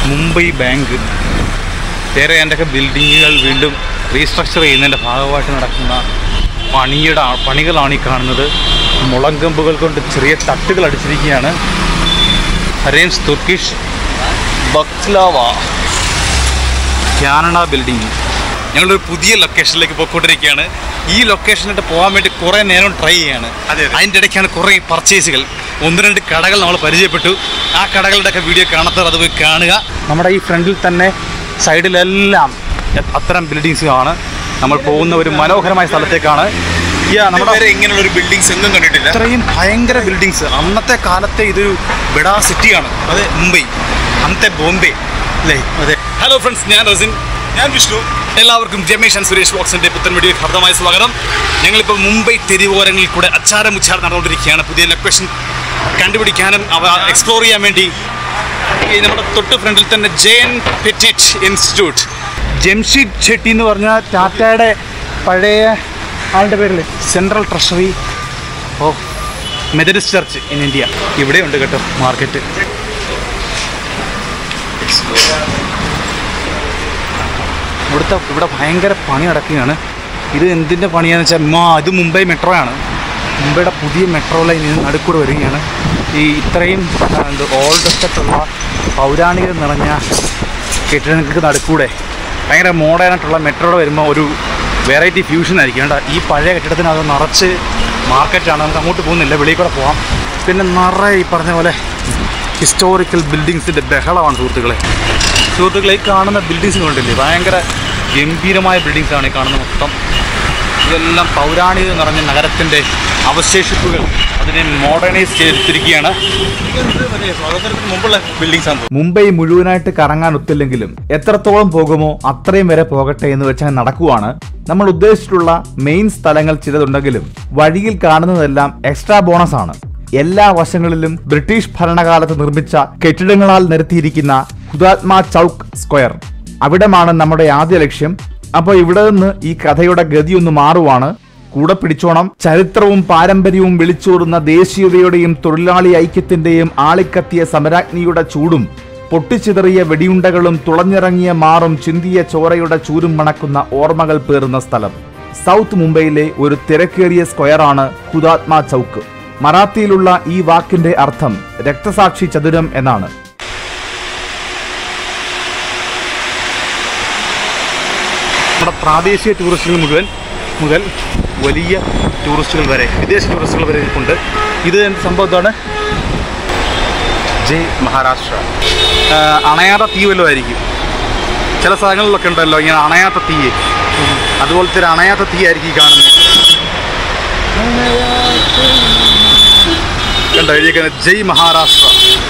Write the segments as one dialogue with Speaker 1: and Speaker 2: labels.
Speaker 1: Mumbai bank വേറെ അതിൻ്റെയൊക്കെ ബിൽഡിങ്ങുകൾ വീണ്ടും റീസ്ട്രക്ചർ ചെയ്യുന്നതിൻ്റെ ഭാഗമായിട്ട് നടക്കുന്ന പണിയുടെ ആ- പണികളാണ് ഈ കാണുന്നത് മുളങ്കമ്പുകൾ കൊണ്ട് ചെറിയ തട്ടുകൾ അടിച്ചിരിക്കുകയാണ് arrange Turkish baklava Canada building ഞങ്ങളൊരു പുതിയ ലൊക്കേഷനിലേക്ക് പോയിക്കൊണ്ടിരിക്കുകയാണ് ഈ ലൊക്കേഷനിലോട്ട് പോകാൻ വേണ്ടി കുറേ നേരം ട്രൈ ചെയ്യാണ്
Speaker 2: അതെ, അതെ.
Speaker 1: അതിൻ്റെ ഇടയ്ക്കാണ് കുറേ പർച്ചേസുകൾ ഒന്ന് രണ്ട് കടകൾ നമ്മൾ പരിചയപ്പെട്ടു ആ കടകളുടെ ഒക്കെ വീഡിയോ കാണാത്തവർ അത് പോയി കാണുക നമ്മുടെ ഈ ഫ്രണ്ടിൽ തന്നെ സൈഡിലെല്ലാം എ- അത്തരം ബിൽഡിങ്സ് ആണ് നമ്മൾ പോകുന്ന ഒരു മനോഹരമായ സ്ഥലത്തേക്കാണ് Yeah, നമ്മുടെ
Speaker 2: നമ്മുടെ ഇങ്ങനെയുള്ള ഒരു ബിൽഡിങ്സ് എങ്ങും കണ്ടിട്ടില്ല
Speaker 1: ഇത്രയും ഭയങ്കര ബിൽഡിങ്സ് അന്നത്തെ കാലത്തെ ഇതൊരു ബെഡാ സിറ്റിയാണ് അതെ മുംബൈ അന്നത്തെ ബോംബെ അല്ലേ
Speaker 2: അതെ.
Speaker 1: ഹലോ ഫ്രണ്ട്സ് ഞാൻ റസിൻ
Speaker 2: ഞാൻ വിഷ്ണു
Speaker 1: എല്ലാവർക്കും ജമേഷ് ആൻഡ് സുരേഷ് ബോക്സിന്റെ പുത്തൻ വീഡിയോ ഹർദ്ദമായ സ്വാഗതം ഞങ്ങളിപ്പോൾ മുംബൈ തെരുവോരങ്ങളിൽ കൂടെ അച്ചാരം ഉച്ചാരം നടന്നുകൊണ്ടിരിക്കുകയാണ് പുതിയ ലൊക്കേഷൻ കണ്ടുപിടിക്കാനും അവ എക്സ്പ്ലോർ ചെയ്യാൻ വേണ്ടി ഈ നമ്മുടെ തൊട്ട് ഫ്രണ്ടിൽ തന്നെ J N Petit Institute Jamsetji എന്ന് പറഞ്ഞാൽ ടാറ്റയുടെ പഴയ ആളുടെ പേരിൽ central treasury of Methodist church in India ഇവിടെയുണ്ട് കേട്ടോ മാർക്കറ്റ് ഇവിടുത്തെ ഇവിടെ ഭയങ്കര പണി നടക്കുകയാണ് ഇത് എന്തിൻ്റെ പണിയാന്ന് വെച്ചാൽ മാ ഇത് മുംബൈ മെട്രോ ആണ് മുംബൈയുടെ പുതിയ മെട്രോ ലൈൻ നടുക്കൂടെ വരികയാണ് ഈ ഇത്രയും ആ, എന്ത് ഓൾഡസ്റ്റ് ആയിട്ടുള്ള പൗരാണികത നിറഞ്ഞ കെട്ടിടങ്ങൾക്ക് നടുക്കൂടെ ഭയങ്കര മോഡേൺ ആയിട്ടുള്ള മെട്രോയുടെ വരുമ്പോൾ ഒരു വെറൈറ്റി ഫ്യൂഷൻ ആയിരിക്കും കേട്ടോ ഈ പഴയ കെട്ടിടത്തിനകത്ത് നിറച്ച് മാർക്കറ്റാണ് നമുക്ക് അങ്ങോട്ട് പോകുന്നില്ല വെളിയിൽ കൂടെ പോകാം പിന്നെ നിറയെ ഈ പറഞ്ഞ പോലെ ഹിസ്റ്റോറിക്കൽ ബിൽഡിങ്സിൻ്റെ ബഹളമാണ് സുഹൃത്തുക്കളെ സുഹൃത്തുക്കളെ ഈ കാണുന്ന ബിൽഡിങ്സ് കണ്ടില്ലേ ഭയങ്കര ഗംഭീരമായ ബിൽഡിങ്സ് ആണ് ഈ കാണുന്ന മൊത്തം ഇതെല്ലാം പൗരാണിക നിറഞ്ഞ നഗരത്തിൻ്റെ അവശേഷിപ്പുകൾ അതിനെ മോഡേണൈസ് ചെയ്തിരിക്കുകയാണ്
Speaker 2: സ്വാതന്ത്ര്യത്തിന് മുമ്പുള്ള ബിൽഡിങ്സ് ആണ്
Speaker 3: മുംബൈ മുഴുവനായിട്ട് കറങ്ങാൻ ഒത്തില്ലെങ്കിലും എത്രത്തോളം പോകുമോ അത്രയും വരെ പോകട്ടെ എന്ന് വെച്ചാൽ നടക്കുവാണ് നമ്മൾ ഉദ്ദേശിച്ചിട്ടുള്ള മെയിൻ സ്ഥലങ്ങൾ ചിലതുണ്ടെങ്കിലും വഴിയിൽ കാണുന്നതെല്ലാം എക്സ്ട്രാ ബോണസ് ആണ് എല്ലാ വശങ്ങളിലും ബ്രിട്ടീഷ് ഭരണകാലത്ത് നിർമ്മിച്ച കെട്ടിടങ്ങളാൽ നിരത്തിയിരിക്കുന്ന ഹുതാത്മ ചൗക്ക് സ്ക്വയർ അവിടമാണ് നമ്മുടെ ആദ്യ ലക്ഷ്യം അപ്പോൾ ഇവിടെ നിന്ന് ഈ കഥയുടെ ഗതി ഒന്ന് മാറുവാണ് കൂടെ പിടിച്ചോണം ചരിത്രവും പാരമ്പര്യവും വിളിച്ചോടുന്ന ദേശീയതയുടെയും തൊഴിലാളി ഐക്യത്തിന്റെയും ആളിക്കത്തിയ സമരാഗ്നിയുടെ ചൂടും പൊട്ടിച്ചിതറിയ വെടിയുണ്ടകളും തുളഞ്ഞിറങ്ങിയ മാറും ചിന്തിയ ചോരയുടെ ചൂരും മണക്കുന്ന ഓർമ്മകൾ പേറുന്ന സ്ഥലം സൗത്ത് മുംബൈയിലെ ഒരു തിരക്കേറിയ സ്ക്വയറാണ് ഹുതാത്മ ചൗക്ക് മറാത്തിയിലുള്ള ഈ വാക്കിന്റെ അർത്ഥം രക്തസാക്ഷി ചതുരം എന്നാണ്
Speaker 1: നമ്മുടെ പ്രാദേശിക ടൂറിസ്റ്റുകൾ മുഴുവൻ മുതൽ വലിയ ടൂറിസ്റ്റുകൾ വരെ വിദേശ ടൂറിസ്റ്റുകൾ വരെ ഉണ്ട് ഇത് എന്ത് സംഭവം എന്താണ് ജയ് മഹാരാഷ്ട്ര ആ, അണയാത്ത തീ വല്ലതും ആയിരിക്കും ചില സ്ഥലങ്ങളിലൊക്കെ ഉണ്ടല്ലോ ഇങ്ങനെ അണയാത്ത തീ അതുപോലത്തെ ഒരു അണയാത്ത തീ ആയിരിക്കും ഈ കാണുന്നത് കണ്ടോ എഴുതിയിരിക്കുന്നത് ജയ് മഹാരാഷ്ട്ര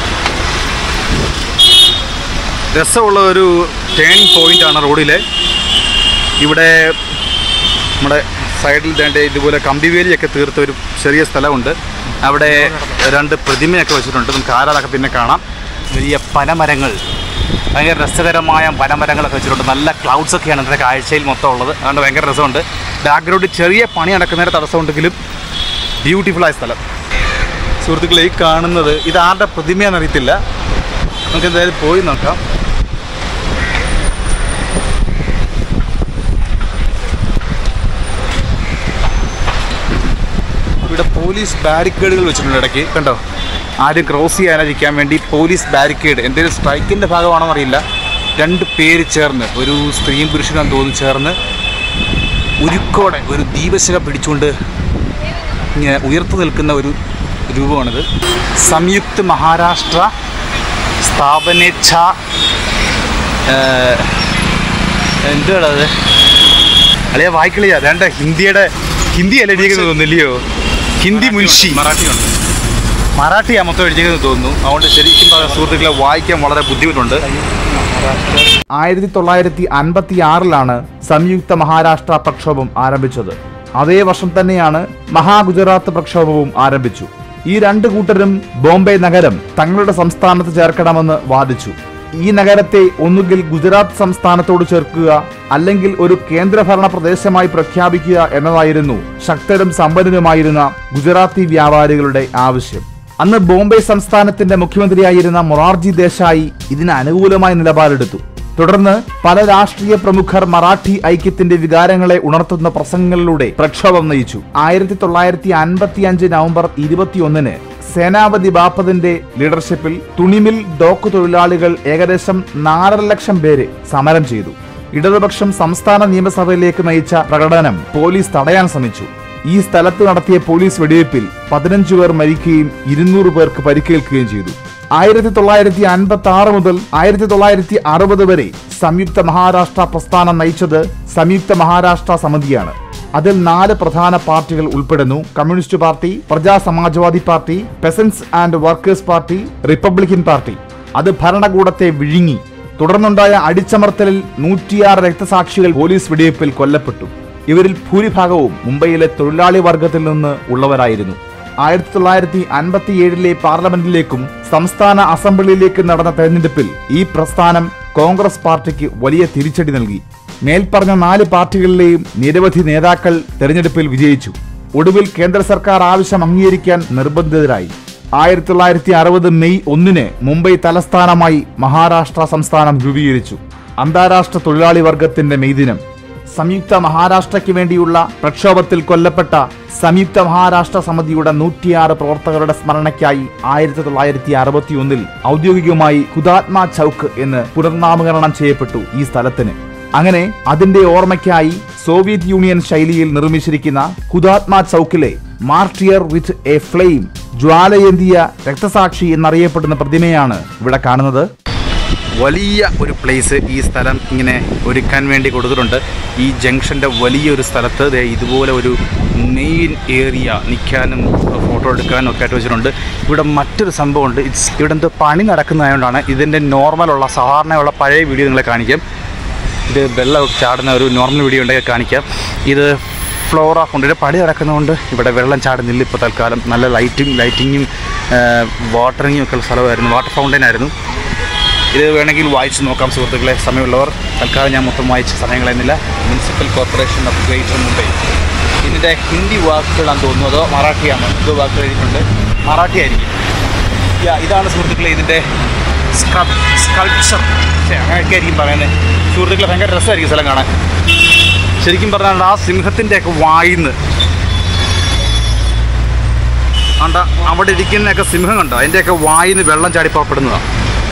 Speaker 1: രസമുള്ള ഒരു ടേണിംഗ് പോയിന്റ് ആണ് റോഡിലെ ഇവിടെ നമ്മുടെ സൈഡിൽ രണ്ട് ഇതുപോലെ കമ്പിവേലിയൊക്കെ തീർത്ത ഒരു ചെറിയ സ്ഥലമുണ്ട് അവിടെ രണ്ട് പ്രതിമയൊക്കെ വെച്ചിട്ടുണ്ട് നമുക്ക് ആരാതൊക്കെ പിന്നെ കാണാം വലിയ പനമരങ്ങൾ ഭയങ്കര രസകരമായ പനമരങ്ങളൊക്കെ വെച്ചിട്ടുണ്ട് നല്ല ക്ലൗഡ്സ് ഒക്കെയാണ് ഇന്നത്തെ കാഴ്ചയിൽ മൊത്തം ഉള്ളത് അതുകൊണ്ട് ഭയങ്കര രസമുണ്ട് ബാക്ക്ഗ്രൗണ്ടിൽ ചെറിയ പണി നടക്കുന്നതിന് തടസ്സമുണ്ടെങ്കിലും ബ്യൂട്ടിഫുൾ ആയ സ്ഥലം സുഹൃത്തുക്കളെ ഈ കാണുന്നത് ഇത് ആരുടെ പ്രതിമയാണെന്ന് അറിയത്തില്ല നമുക്ക് എന്തായാലും പോയി നോക്കാം ഇവിടെ പോലീസ് ബാരിക്കേഡുകൾ വെച്ചിട്ടുണ്ട് ഇടയ്ക്ക് കണ്ടോ ആരും ക്രോസ് ചെയ്യാനായിരിക്കാൻ വേണ്ടി പോലീസ് ബാരിക്കേഡ് എന്തെങ്കിലും സ്ട്രൈക്കിൻ്റെ ഭാഗമാണോ അറിയില്ല രണ്ട് പേര് ചേർന്ന് ഒരു സ്ത്രീയും പുരുഷനും തോന്നി ചേർന്ന് ഉരുക്കോടെ ഒരു ദീപശില പിടിച്ചുകൊണ്ട് ഇങ്ങനെ ഉയർത്തു നിൽക്കുന്ന ഒരു രൂപമാണിത് സംയുക്ത മഹാരാഷ്ട്ര സ്ഥാപനേച്ഛ എന്താണ് അത് അളിയ വായിക്കളിയാ വേണ്ട ഹിന്ദിയുടെ ഹിന്ദി അല്ല എഴുതിയിരിക്കുന്നത് തോന്നില്ലയോ ഹിന്ദി മുൻഷി
Speaker 2: മറാഠിയുണ്ട്
Speaker 1: മറാഠിയാ മൊത്തം എഴുതിയിരിക്കുന്നത് തോന്നുന്നു അതുകൊണ്ട് ശരിക്കും പറഞ്ഞാൽ സുഹൃത്തുക്കളെ വായിക്കാൻ വളരെ ബുദ്ധിമുട്ടുണ്ട്
Speaker 3: ആയിരത്തി തൊള്ളായിരത്തി അൻപത്തി ആറിലാണ് സംയുക്ത മഹാരാഷ്ട്ര പ്രക്ഷോഭം ആരംഭിച്ചത് അതേ വർഷം തന്നെയാണ് മഹാഗുജറാത്ത് പ്രക്ഷോഭവും ആരംഭിച്ചു ഈ രണ്ട് കൂട്ടരും ബോംബെ നഗരം തങ്ങളുടെ സംസ്ഥാനത്ത് ചേർക്കണമെന്ന് വാദിച്ചു ഈ നഗരത്തെ ഒന്നുകിൽ ഗുജറാത്ത് സംസ്ഥാനത്തോട് ചേർക്കുക അല്ലെങ്കിൽ ഒരു കേന്ദ്രഭരണ പ്രദേശമായി പ്രഖ്യാപിക്കുക എന്നതായിരുന്നു ശക്തരും സമ്പന്നരുമായിരുന്ന ഗുജറാത്തി വ്യാപാരികളുടെ ആവശ്യം അന്ന് ബോംബെ സംസ്ഥാനത്തിന്റെ മുഖ്യമന്ത്രിയായിരുന്ന മൊറാർജി ദേശായി ഇതിന് അനുകൂലമായ നിലപാടെടുത്തു തുടർന്ന് പല രാഷ്ട്രീയ പ്രമുഖർ മറാഠി ഐക്യത്തിന്റെ വികാരങ്ങളെ ഉണർത്തുന്ന പ്രസംഗങ്ങളിലൂടെ പ്രക്ഷോഭം നയിച്ചു ആയിരത്തി തൊള്ളായിരത്തി അൻപത്തി അഞ്ച് നവംബർ ഇരുപത്തിയൊന്നിന് സേനാപതി ബാപ്പതിന്റെ ലീഡർഷിപ്പിൽ തുണിമിൽ ഡോക്ക് തൊഴിലാളികൾ ഏകദേശം നാലര ലക്ഷം പേര് സമരം ചെയ്തു ഇടതുപക്ഷം സംസ്ഥാന നിയമസഭയിലേക്ക് നയിച്ച പ്രകടനം പോലീസ് തടയാൻ ശ്രമിച്ചു ഈ സ്ഥലത്ത് നടത്തിയ പോലീസ് വെടിവയ്പിൽ പതിനഞ്ചു പേർ മരിക്കുകയും ഇരുന്നൂറ് പേർക്ക് പരിക്കേൽക്കുകയും ചെയ്തു ആയിരത്തി തൊള്ളായിരത്തി അൻപത്തി ആറ് മുതൽ ആയിരത്തി തൊള്ളായിരത്തി അറുപത് വരെ സംയുക്ത മഹാരാഷ്ട്ര പ്രസ്ഥാനം നയിച്ചത് സംയുക്ത മഹാരാഷ്ട്ര സമിതിയാണ് അതിൽ നാല് പ്രധാന പാർട്ടികൾ ഉൾപ്പെടുന്നു Communist Party Praja Samajwadi Party Peasants and Workers Party Republican Party അത് ഭരണകൂടത്തെ വിഴുങ്ങി തുടർന്നുണ്ടായ അടിച്ചമർത്തലിൽ നൂറ്റിയാറ് രക്തസാക്ഷികൾ പോലീസ് വെടിവയ്പിൽ കൊല്ലപ്പെട്ടു ഇവരിൽ ഭൂരിഭാഗവും മുംബൈയിലെ തൊഴിലാളി വർഗത്തിൽ നിന്ന് ഉള്ളവരായിരുന്നു ആയിരത്തി തൊള്ളായിരത്തി അൻപത്തിയേഴിലെ പാർലമെന്റിലേക്കും സംസ്ഥാന അസംബ്ലിയിലേക്കും നടന്ന തെരഞ്ഞെടുപ്പിൽ ഈ പ്രസ്ഥാനം കോൺഗ്രസ് പാർട്ടിക്ക് വലിയ തിരിച്ചടി നൽകി മേൽപ്പറഞ്ഞ നാല് പാർട്ടികളിലെയും നിരവധി നേതാക്കൾ തെരഞ്ഞെടുപ്പിൽ വിജയിച്ചു ഒടുവിൽ കേന്ദ്ര സർക്കാർ ആവശ്യം അംഗീകരിക്കാൻ നിർബന്ധിതരായി ആയിരത്തി തൊള്ളായിരത്തി അറുപത് മെയ് ഒന്നിന് മുംബൈ തലസ്ഥാനമായി മഹാരാഷ്ട്ര സംസ്ഥാനം രൂപീകരിച്ചു അന്താരാഷ്ട്ര തൊഴിലാളി വർഗത്തിന്റെ മെയ് ദിനം സംയുക്ത മഹാരാഷ്ട്രയ്ക്ക് വേണ്ടിയുള്ള പ്രക്ഷോഭത്തിൽ കൊല്ലപ്പെട്ട സംയുക്ത മഹാരാഷ്ട്ര സമിതിയുടെ നൂറ്റിയാറ് പ്രവർത്തകരുടെ സ്മരണയ്ക്കായി ആയിരത്തി തൊള്ളായിരത്തി അറുപത്തി ഒന്നിൽ ഔദ്യോഗികമായി ഹുതാത്മ ചൌക്ക് എന്ന് പുനർനാമകരണം ചെയ്യപ്പെട്ടു ഈ സ്ഥലത്തിന് അങ്ങനെ അതിന്റെ ഓർമ്മയ്ക്കായി സോവിയറ്റ് യൂണിയൻ ശൈലിയിൽ നിർമ്മിച്ചിരിക്കുന്ന ഹുതാത്മ ചൌക്കിലെ മാർട്ടിയർ വിത്ത് എ ഫ്ലെയിം ജ്വാലയേന്തിയ രക്തസാക്ഷി എന്നറിയപ്പെടുന്ന പ്രതിമയാണ് ഇവിടെ കാണുന്നത്
Speaker 1: വലിയ ഒരു പ്ലേസ് ഈ സ്ഥലം ഇങ്ങനെ ഒരുക്കാൻ വേണ്ടി കൊടുത്തിട്ടുണ്ട് ഈ ജംഗ്ഷൻ്റെ വലിയൊരു സ്ഥലത്ത് ദേ ഇതുപോലെ ഒരു മെയിൻ ഏരിയ നിൽക്കാനും ഫോട്ടോ എടുക്കാനും ഒക്കെ ആയിട്ട് വെച്ചിട്ടുണ്ട് ഇവിടെ മറ്റൊരു സംഭവമുണ്ട് ഇറ്റ്സ് ഇവിടെ എന്തോ പണി നടക്കുന്നതായതുകൊണ്ടാണ് ഇതിൻ്റെ നോർമലുള്ള സാധാരണയുള്ള പഴയ വീഡിയോ നിങ്ങളെ കാണിക്കാം ഇത് വെള്ളം ചാടുന്ന ഒരു നോർമൽ വീഡിയോ ഉണ്ടെങ്കിൽ കാണിക്കാം ഇത് ഫ്ലോറ കൊണ്ടിട്ട് പണി നടക്കുന്നതുകൊണ്ട് ഇവിടെ വെള്ളം ചാടുന്നില്ല ഇപ്പോൾ തൽക്കാലം നല്ല ലൈറ്റിംഗ് ലൈറ്റിങ്ങും വാട്ടറിങ്ങും ഒക്കെ ഉള്ള സ്ഥലമായിരുന്നു വാട്ടർ ഫൗണ്ടൈൻ ആയിരുന്നു ഇത് വേണമെങ്കിൽ വായിച്ച് നോക്കാം സുഹൃത്തുക്കളെ സമയമുള്ളവർ തൽക്കാലം ഞാൻ മൊത്തം വായിച്ച് സമയം കളയുന്നില്ല Municipal Corporation of Greater Mumbai ഇതിൻ്റെ ഹിന്ദി വാക്കുകളാണെന്ന് തോന്നുന്നു അതോ മറാഠിയാണ് ഇത് വാക്കുകൾ എഴുതിയിട്ടുണ്ട് മറാഠി ആയിരിക്കും യാ ഇതാണ് സുഹൃത്തുക്കളെ ഇതിൻ്റെ സ്ക്രബ് സ്കൾപ്ചർ അങ്ങനെയൊക്കെ ആയിരിക്കും പറയുന്നത് സുഹൃത്തുക്കളെ ഭയങ്കര രസമായിരിക്കും സ്ഥലം കാണാൻ ശരിക്കും പറഞ്ഞാൽ ആ സിംഹത്തിൻ്റെയൊക്കെ വായിന്ന് കണ്ട അവിടെ ഇരിക്കുന്നതൊക്കെ സിംഹം കണ്ടോ അതിൻ്റെയൊക്കെ വായിന്ന് വെള്ളം ചാടി പുറപ്പെടുന്നതാണ്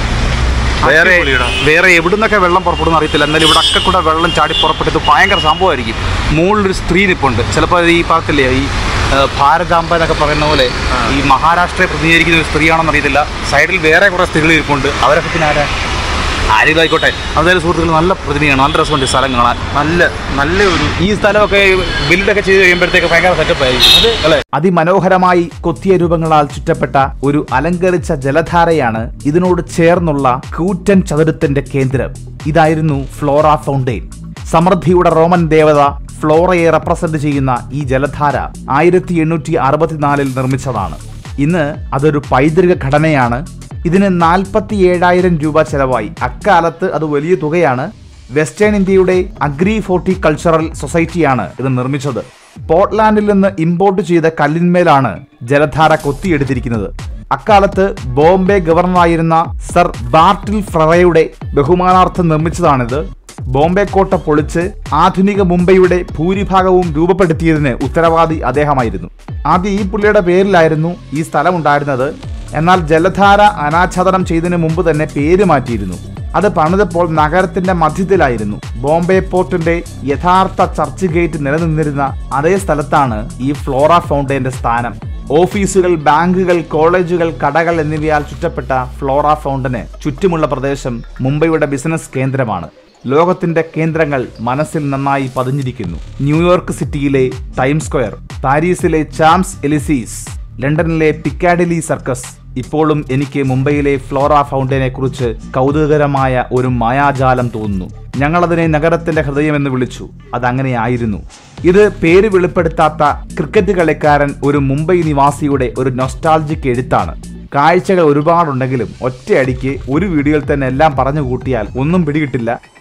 Speaker 1: വേറെ
Speaker 2: അടിപൊളിയെടാ.
Speaker 1: വേറെ എവിടുന്നൊക്കെ വെള്ളം പുറപ്പെടുന്ന അറിയത്തില്ല എന്നാലും ഇവിടെ ഒക്കെ കൂടെ വെള്ളം ചാടി പുറപ്പെട്ടത് ഭയങ്കര സംഭവമായിരിക്കും മുകളിലൊരു സ്ത്രീ നിപ്പുണ്ട് ചിലപ്പോൾ ഈ പറത്തില്ലേ ഈ ആ, ഭാരതാംബ എന്നൊക്കെ പറയുന്ന പോലെ ഈ മഹാരാഷ്ട്രയെ പ്രതിനിധീകരിക്കുന്ന ഒരു സ്ത്രീയാണെന്ന് അറിയത്തില്ല സൈഡിൽ വേറെ കുറേ സ്ത്രീകൾ ഇരിപ്പുണ്ട് അവരൊക്കെ പിന്നെ ആരാ ആരെങ്കിലും ആയിക്കോട്ടെ അതായത് സുഹൃത്തുക്കൾ നല്ല പ്രതിനിധിയാണ് നല്ല രസമുണ്ട് ഈ സ്ഥലം കാണാൻ നല്ല നല്ല ഒരു ഈ സ്ഥലമൊക്കെ ബിൽഡൊക്കെ ചെയ്ത് കഴിയുമ്പോഴത്തേക്ക് ഭയങ്കര സെറ്റപ്പ് ആയിരിക്കും അത് അല്ലേ
Speaker 3: അതിമനോഹരമായി കൊത്തിയ രൂപങ്ങളാൽ ചുറ്റപ്പെട്ട ഒരു അലങ്കരിച്ച ജലധാരയാണ് ഇതിനോട് ചേർന്നുള്ള കൂറ്റൻ ചതുരത്തിന്റെ കേന്ദ്രം ഇതായിരുന്നു ഫ്ലോറ ഫൗണ്ടെയിൻ സമൃദ്ധിയുടെ റോമൻ ദേവത ഫ്ലോറയെ റെപ്രസെന്റ് ചെയ്യുന്ന ഈ ജലധാര ആയിരത്തി എണ്ണൂറ്റി അറുപത്തിനാലിൽ നിർമ്മിച്ചതാണ് ഇന്ന് അതൊരു പൈതൃക ഘടനയാണ് ഇതിന് നാൽപ്പത്തി ഏഴായിരം രൂപ ചെലവായി അക്കാലത്ത് അത് വലിയ തുകയാണ് വെസ്റ്റേൺ ഇന്ത്യയുടെ അഗ്രി ഫോർട്ടി കൾച്ചറൽ സൊസൈറ്റിയാണ് ഇത് നിർമ്മിച്ചത് പോർട്ട്ലാൻഡിൽ നിന്ന് ഇമ്പോർട്ട് ചെയ്ത കല്ലിന്മേലാണ് ജലധാര കൊത്തിയെടുത്തിരിക്കുന്നത് അക്കാലത്ത് ബോംബെ ഗവർണറായിരുന്ന സർ ബാർട്ടിൽ ഫ്രറയുടെ ബഹുമാനാർത്ഥം നിർമ്മിച്ചതാണിത് ബോംബെ കോട്ട പൊളിച്ച് ആധുനിക മുംബൈയുടെ ഭൂരിഭാഗവും രൂപപ്പെടുത്തിയതിന് ഉത്തരവാദി അദ്ദേഹമായിരുന്നു ആദ്യം ഈ പുള്ളിയുടെ പേരിലായിരുന്നു ഈ സ്ഥലം ഉണ്ടായിരുന്നത് എന്നാൽ ജലധാര അനാച്ഛാദനം ചെയ്തതിനു മുമ്പ് തന്നെ പേര് മാറ്റിയിരുന്നു അത് പണിതപ്പോൾ നഗരത്തിന്റെ മധ്യത്തിലായിരുന്നു ബോംബെ പോർട്ടിന്റെ യഥാർത്ഥ ചർച്ച് ഗേറ്റ് നിലനിന്നിരുന്ന അതേ സ്ഥലത്താണ് ഈ ഫ്ലോറ ഫൗണ്ടൈന്റെ സ്ഥാനം ഓഫീസുകൾ ബാങ്കുകൾ കോളേജുകൾ കടകൾ എന്നിവയാൽ ചുറ്റപ്പെട്ട ഫ്ലോറ ഫൗണ്ടന് ചുറ്റുമുള്ള പ്രദേശം മുംബൈയുടെ ബിസിനസ് കേന്ദ്രമാണ് ലോകത്തിന്റെ കേന്ദ്രങ്ങൾ മനസ്സിൽ നന്നായി പതിഞ്ഞിരിക്കുന്നു ന്യൂയോർക്ക് സിറ്റിയിലെ ടൈം സ്ക്വയർ പാരീസിലെ ചാംസ് എലിസീസ് ലണ്ടനിലെ പിക്കാഡിലി സർക്കസ് ഇപ്പോഴും എനിക്ക് മുംബൈയിലെ ഫ്ലോറ ഫൗണ്ടൈനെ കുറിച്ച് കൗതുകകരമായ ഒരു മായാജാലം തോന്നുന്നു ഞങ്ങളതിനെ നഗരത്തിന്റെ ഹൃദയം എന്ന് വിളിച്ചു അതങ്ങനെയായിരുന്നു ഇത് പേര് വെളിപ്പെടുത്താത്ത ക്രിക്കറ്റ് കളിക്കാരൻ ഒരു മുംബൈ നിവാസിയുടെ ഒരു നൊസ്റ്റാൾജിക് എഴുത്താണ് കാഴ്ചകൾ ഒരുപാടുണ്ടെങ്കിലും ഒറ്റയടിക്ക് ഒരു വീഡിയോയിൽ തന്നെ എല്ലാം പറഞ്ഞു കൂട്ടിയാൽ ഒന്നും പിടികിട്ടില്ല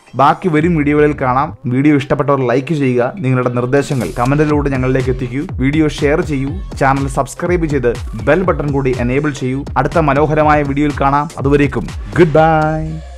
Speaker 3: ബാക്കി വരും വീഡിയോകളിൽ കാണാം വീഡിയോ ഇഷ്ടപ്പെട്ടവർ ലൈക്ക് ചെയ്യുക നിങ്ങളുടെ നിർദ്ദേശങ്ങൾ കമന്റിലൂടെ ഞങ്ങളിലേക്ക് എത്തിക്കൂ വീഡിയോ ഷെയർ ചെയ്യൂ ചാനൽ സബ്സ്ക്രൈബ് ചെയ്ത് ബെൽ ബട്ടൺ കൂടി എനേബിൾ ചെയ്യൂ അടുത്ത മനോഹരമായ വീഡിയോയിൽ കാണാം അതുവരേക്കും ഗുഡ് ബൈ